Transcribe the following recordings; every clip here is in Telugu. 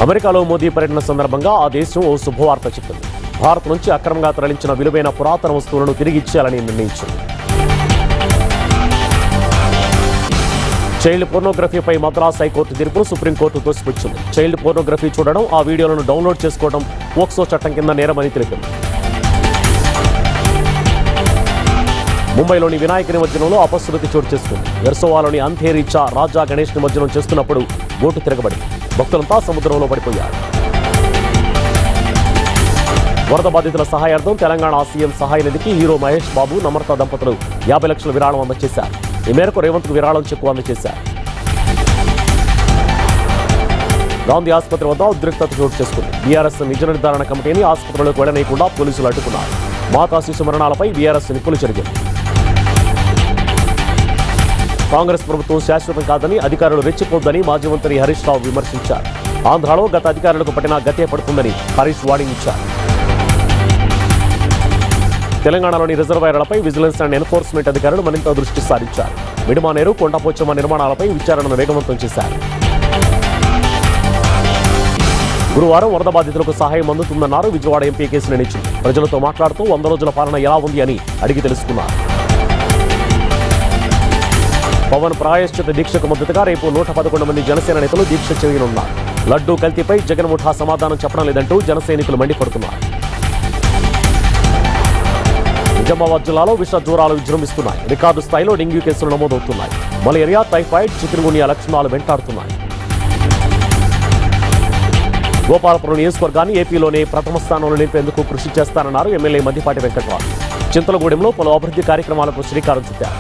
అమెరికాలో మోదీ పర్యటన సందర్భంగా ఆ దేశం ఓ శుభవార్త చెప్పింది భారత్ నుంచి అక్రమంగా తరలించిన విలువైన పురాతన వస్తువులను తిరిగి ఇచ్చేయాలని నిర్ణయించింది చైల్డ్ పోర్నోగ్రఫీపై మద్రాస్ హైకోర్టు తీర్పును సుప్రీంకోర్టు తోసిపుచ్చింది చైల్డ్ పోర్నోగ్రఫీ చూడడం ఆ వీడియోలను డౌన్లోడ్ చేసుకోవడం పోక్సో చట్టం కింద నేరమని తెలిపింది ముంబైలోని వినాయక నిమజ్జనంలో అపశృతి చోటు చేసుకుంది వెర్సోవాలోని అంధేరీచా రాజా గణేష్ నిమజ్జనం చేస్తున్నప్పుడు బోటు తిరగబడింది భక్తులంతా సముద్రంలో పడిపోయారు వరద బాధితుల సహాయార్థం తెలంగాణ సీఎం సహాయ నిధికి హీరో మహేష్ బాబు నమ్రత దంపతులు యాభై లక్షల విరాళం అందజేశారు ఈ మేరకు రేవంత్కు విరాళం చెక్కు అందజేశారు గాంధీ ఆసుపత్రి వద్ద ఉద్రిక్తత చోటు చేసుకుంది బీఆర్ఎస్ నిజ నిర్ధారణ కమిటీని ఆసుపత్రిలోకి వెళ్లనీయకుండా పోలీసులు అడ్డుకున్నారు మాతా శిశు మరణాలపై బీఆర్ఎస్ నిప్పులు చెరిగింది కాంగ్రెస్ ప్రభుత్వం శాశ్వతం కాదని అధికారులు రెచ్చిపోద్దని మాజీ మంత్రి హరీష్ రావు విమర్శించారు ఆంధ్రాలో గత అధికారులకు పట్టిన గతే పడుతుందని హరీష్ వార్నింగ్ ఇచ్చారు తెలంగాణలోని రిజర్వాయర్లపై విజిలెన్స్ అండ్ ఎన్ఫోర్స్మెంట్ అధికారులు మరింత దృష్టి సారించారు మిడిమానేరు కొండపోచమ్మ నిర్మాణాలపై విచారణను వేగవంతం చేశారు గురువారం వరద బాధితులకు సహాయం అందుతుందన్నారు విజయవాడ ఎంపీ కేసుని ఇచ్చింది ప్రజలతో మాట్లాడుతూ వంద రోజుల పాలన ఎలా ఉంది అని అడిగి తెలుసుకున్నారు పవన్ ప్రాయశ్చిత దీక్షకు మద్దతుగా రేపు నూట పదకొండు మంది జనసేన నేతలు దీక్ష చేయనున్నారు లడ్డూ కల్తీపై జగన్ ముఠా సమాధానం చెప్పడం లేదంటూ జనసైనికులు మండిపడుతున్నారు నిజామాబాద్ జిల్లాలో విష జ్వరాలు విజృంభిస్తున్నాయి రికార్డు స్థాయిలో డెంగ్యూ కేసులు నమోదవుతున్నాయి మలేరియా టైఫాయిడ్ చికెన్గునియా లక్షణాలు వెంటాడుతున్నాయి గోపాలపురం నియోజకవర్గాన్ని ఏపీలోనే ప్రథమ స్థానంలో నిలిపేందుకు కృషి చేస్తానన్నారు ఎమ్మెల్యే మద్దిపాటి వెంకటరావు చింతలగూడెంలో పలు అభివృద్ధి కార్యక్రమాలకు శ్రీకారం చుట్టారు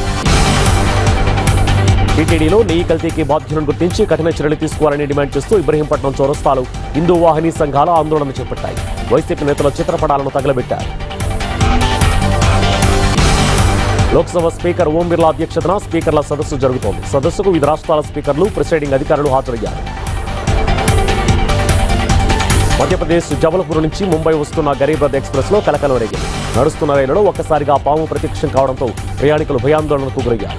టీటీడీలో నెయ్యి కల్తీకి బాధ్యులను గుర్తించి కఠిన చర్యలు తీసుకోవాలని డిమాండ్ చేస్తూ ఇబ్రహీంపట్నం చౌరస్తాలు హిందూ వాహిని సంఘాలు ఆందోళన చేపట్టాయి వైసీపీ నేతల చిత్రపటాలను తగలబెట్టారు లోక్సభ స్పీకర్ ఓం బిర్లా అధ్యక్షతన స్పీకర్ల సదస్సు జరుగుతోంది సదస్సుకు వివిధ రాష్ట్రాల స్పీకర్లు ప్రిసైడింగ్ అధికారులు హాజరయ్యారు మధ్యప్రదేశ్ జబల్పూర్ నుంచి ముంబై వస్తున్న గరీబ్ రథ్ ఎక్స్ప్రెస్ లో కలకలం రేగింది నడుస్తున్న రైలులో ఒక్కసారిగా పాము ప్రత్యక్షం కావడంతో ప్రయాణికులు భయాందోళనకు గురయ్యారు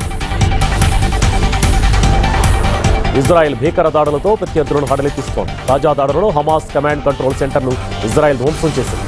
ఇజ్రాయెల్ భీకర దాడులతో ప్రత్యర్థులను హడలెత్తిస్తోంది తాజా దాడులలో హమాస్ కమాండ్ కంట్రోల్ సెంటర్ను ఇజ్రాయెల్ ధ్వంసం చేసింది